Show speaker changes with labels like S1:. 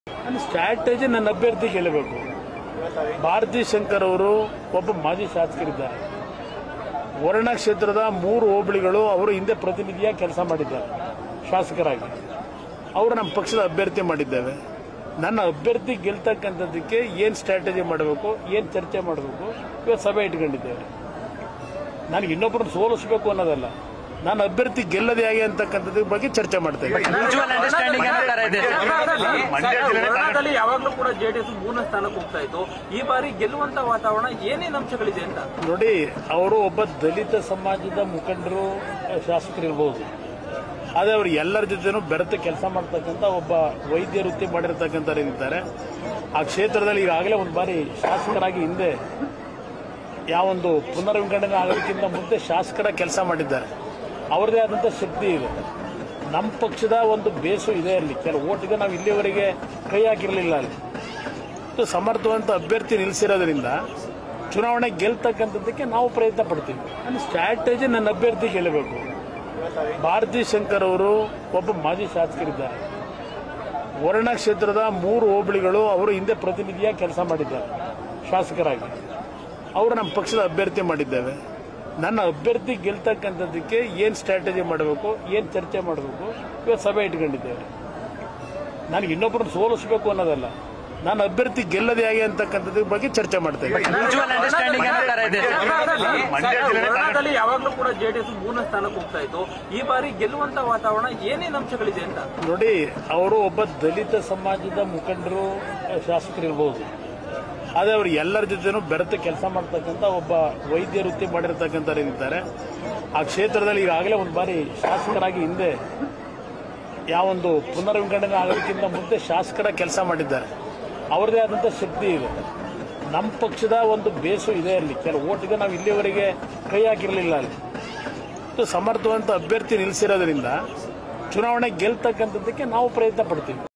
S1: ನನ್ನ ಸ್ಟ್ರಾಟಜಿ ನನ್ನ ಅಭ್ಯರ್ಥಿ ಗೆಲ್ಲಬೇಕು ಭಾರತಿ ಶಂಕರ್ ಅವರು ಒಬ್ಬ ಮಾಜಿ ಶಾಸಕರಿದ್ದಾರೆ ವರ್ಣ ಕ್ಷೇತ್ರದ ಮೂರು ಹೋಬಳಿಗಳು ಅವರು ಹಿಂದೆ ಪ್ರತಿನಿಧಿಯಾಗಿ ಕೆಲಸ ಮಾಡಿದ್ದಾರೆ ಶಾಸಕರಾಗಿ ಅವರು ನಮ್ಮ ಪಕ್ಷದ ಅಭ್ಯರ್ಥಿ ಮಾಡಿದ್ದೇವೆ ನನ್ನ ಅಭ್ಯರ್ಥಿ ಗೆಲ್ತಕ್ಕಂಥದ್ದಕ್ಕೆ ಏನು ಸ್ಟ್ರಾಟಜಿ ಮಾಡಬೇಕು ಏನು ಚರ್ಚೆ ಮಾಡಬೇಕು ಇವತ್ತು ಸಭೆ ಇಟ್ಕೊಂಡಿದ್ದೇವೆ ನನಗೆ ಇನ್ನೊಬ್ಬರನ್ನ ಸೋಲಿಸಬೇಕು ಅನ್ನೋದಲ್ಲ ನಾನು ಅಭ್ಯರ್ಥಿ ಗೆಲ್ಲದೆ ಹೇಗೆ ಅಂತಕ್ಕಂಥದ್ರ ಬಗ್ಗೆ ಚರ್ಚೆ ಮಾಡ್ತೇವೆ
S2: ಮ್ಯೂಚುವಲ್ ಅಂಡರ್ಸ್ಟ್ಯಾಂಡಿಂಗ್ ಅನ್ನೋ ತರ ಇದೆ
S1: ಮಂಡ್ಯ ಜಿಲ್ಲೆ
S3: ವರ್ಣದಲ್ಲಿ ಯಾವಾಗ್ಲೂ ಕೂಡ ಜೆಡಿಎಸ್ ಮೂರನೇ ಸ್ಥಾನಕ್ಕೆ ಹೋಗ್ತಾ ಇತ್ತು ಈ ಬಾರಿ ಗೆಲ್ಲುವಂತ ವಾತಾವರಣ ಏನೇನ್ ಅಂಶಗಳಿದೆ ಅಂತ
S1: ನೋಡಿ ಅವರು ಒಬ್ಬ ದಲಿತ ಸಮಾಜದ ಮುಖಂಡರು ಶಾಸಕರಿರ್ಬೋದು ಆದರೆ ಅವರು ಎಲ್ಲರ ಜೊತೆನೂ ಬೆರೆತು ಕೆಲಸ ಮಾಡ್ತಕ್ಕಂಥ ಒಬ್ಬ ವೈದ್ಯ ವೃತ್ತಿ ಮಾಡಿರ್ತಕ್ಕಂಥವ್ರು ಏನಿದ್ದಾರೆ ಆ ಕ್ಷೇತ್ರದಲ್ಲಿ ಈಗಾಗಲೇ ಒಂದು ಬಾರಿ ಶಾಸಕರಾಗಿ ಹಿಂದೆ ಯಾವೊಂದು ಪುನರ್ವಿಂಗಡಣೆ ಆಗೋದಕ್ಕಿಂತ ಮುಂದೆ ಶಾಸಕರ ಕೆಲಸ ಮಾಡಿದ್ದಾರೆ ಅವ್ರದ್ದೇ ಆದಂಥ ಶಕ್ತಿ ಇದೆ ನಮ್ಮ ಪಕ್ಷದ ಒಂದು ಬೇಸು ಇದೆ ಅಲ್ಲಿ ಕೆಲವು ಓಟಿಗೆ ನಾವು ಇಲ್ಲಿವರೆಗೆ ಕೈ ಹಾಕಿರಲಿಲ್ಲ ಅಲ್ಲಿ ಮತ್ತು ಸಮರ್ಥವಂತ ಅಭ್ಯರ್ಥಿ ನಿಲ್ಲಿಸಿರೋದ್ರಿಂದ ಚುನಾವಣೆ ಗೆಲ್ತಕ್ಕಂಥದ್ದಕ್ಕೆ ನಾವು ಪ್ರಯತ್ನ ಪಡ್ತೀವಿ ನನ್ನ ಸ್ಟ್ರಾಟಜಿ ನನ್ನ ಅಭ್ಯರ್ಥಿ ಗೆಲ್ಲಬೇಕು ಭಾರತಿ ಶಂಕರ್ ಅವರು ಒಬ್ಬ ಮಾಜಿ ಶಾಸಕರಿದ್ದಾರೆ ವರ್ಣ ಕ್ಷೇತ್ರದ ಮೂರು ಹೋಬಳಿಗಳು ಅವರು ಹಿಂದೆ ಪ್ರತಿನಿಧಿಯಾಗಿ ಕೆಲಸ ಮಾಡಿದ್ದಾರೆ ಶಾಸಕರಾಗಿ ಅವರು ನಮ್ಮ ಪಕ್ಷದ ಅಭ್ಯರ್ಥಿ ಮಾಡಿದ್ದೇವೆ ನನ್ನ ಅಭ್ಯರ್ಥಿ ಗೆಲ್ತಕ್ಕಂಥದ್ದಕ್ಕೆ ಏನು ಸ್ಟ್ರಾಟಜಿ ಮಾಡಬೇಕು ಏನು ಚರ್ಚೆ ಮಾಡಬೇಕು ಇವತ್ತು ಸಭೆ ಇಟ್ಕೊಂಡಿದ್ದೇವೆ ನನಗೆ ಇನ್ನೊಬ್ಬರನ್ನ ಸೋಲಿಸಬೇಕು ಅನ್ನೋದಲ್ಲ ನಾನು ಅಭ್ಯರ್ಥಿ ಗೆಲ್ಲದೆ ಹೇಗೆ ಅಂತಕ್ಕಂಥದ್ರ ಬಗ್ಗೆ ಚರ್ಚೆ ಮಾಡ್ತೇವೆ
S2: ಮ್ಯೂಚುವಲ್ ಅಂಡರ್ಸ್ಟ್ಯಾಂಡಿಂಗ್ ಅನ್ನೋ ತರ ಇದೆ
S1: ಮಂಡ್ಯ ಜಿಲ್ಲೆ
S3: ವರ್ಣದಲ್ಲಿ ಯಾವಾಗ್ಲೂ ಕೂಡ ಜೆಡಿಎಸ್ ಮೂರನೇ ಸ್ಥಾನಕ್ಕೆ ಹೋಗ್ತಾ ಇತ್ತು ಈ ಬಾರಿ ಗೆಲ್ಲುವಂತ ವಾತಾವರಣ ಏನೇನ್ ಅಂಶಗಳಿದೆ ಅಂತ
S1: ನೋಡಿ ಅವರು ಒಬ್ಬ ದಲಿತ ಸಮಾಜದ ಮುಖಂಡರು ಶಾಸಕರಿರ್ಬೋದು ಆದರೆ ಅವರು ಎಲ್ಲರ ಜೊತೆನೂ ಬೆರೆತು ಕೆಲಸ ಮಾಡ್ತಕ್ಕಂಥ ಒಬ್ಬ ವೈದ್ಯ ವೃತ್ತಿ ಮಾಡಿರ್ತಕ್ಕಂಥವ್ರು ಏನಿದ್ದಾರೆ ಆ ಕ್ಷೇತ್ರದಲ್ಲಿ ಈಗಾಗಲೇ ಒಂದು ಬಾರಿ ಶಾಸಕರಾಗಿ ಹಿಂದೆ ಯಾವೊಂದು ಪುನರ್ವಿಂಗಡಣೆ ಆಗೋದಕ್ಕಿಂತ ಮುಂದೆ ಶಾಸಕರ ಕೆಲಸ ಮಾಡಿದ್ದಾರೆ ಅವ್ರದ್ದೇ ಆದಂಥ ಶಕ್ತಿ ಇದೆ ನಮ್ಮ ಪಕ್ಷದ ಒಂದು ಬೇಸು ಇದೆ ಅಲ್ಲಿ ಕೆಲವು ಓಟಿಗೆ ನಾವು ಇಲ್ಲಿವರೆಗೆ ಕೈ ಹಾಕಿರಲಿಲ್ಲ ಅಲ್ಲಿ ಮತ್ತು ಸಮರ್ಥವಂತ ಅಭ್ಯರ್ಥಿ ನಿಲ್ಲಿಸಿರೋದ್ರಿಂದ ಚುನಾವಣೆ ಗೆಲ್ತಕ್ಕಂಥದ್ದಕ್ಕೆ ನಾವು ಪ್ರಯತ್ನ ಪಡ್ತೀವಿ